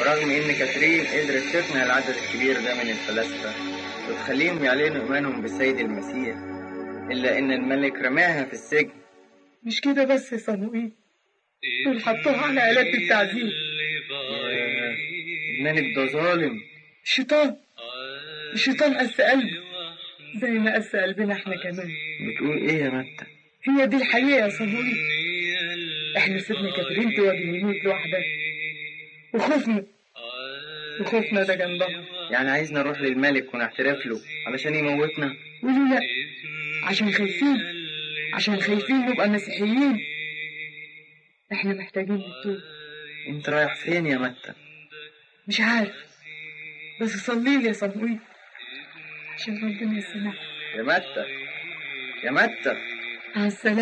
برغم إن كاترين قدرت تقنع العدد الكبير ده من الفلاسفة وتخليهم يعلنوا إيمانهم بالسيد المسيح إلا إن الملك رماها في السجن مش كده بس يا صموئيل دول حطوها على آلات التعذيب ياه، الملك ده ظالم الشيطان الشيطان قس قلبه زي ما قس قلبنا احنا كمان بتقول إيه يا متى؟ هي دي الحقيقة يا صموئيل احنا سيبنا كاترين تواجه الموت لوحدها وخوفنا وخوفنا ده جنبها يعني عايزنا نروح للملك ونعترف له علشان يموتنا قولوا لا عشان خايفين عشان خايفين نبقى مسيحيين احنا محتاجين نتوب أنت رايح فين يا متى؟ مش عارف بس صلي لي يا صموئيل عشان ربنا يسمعك يا متى يا متى مع السلامة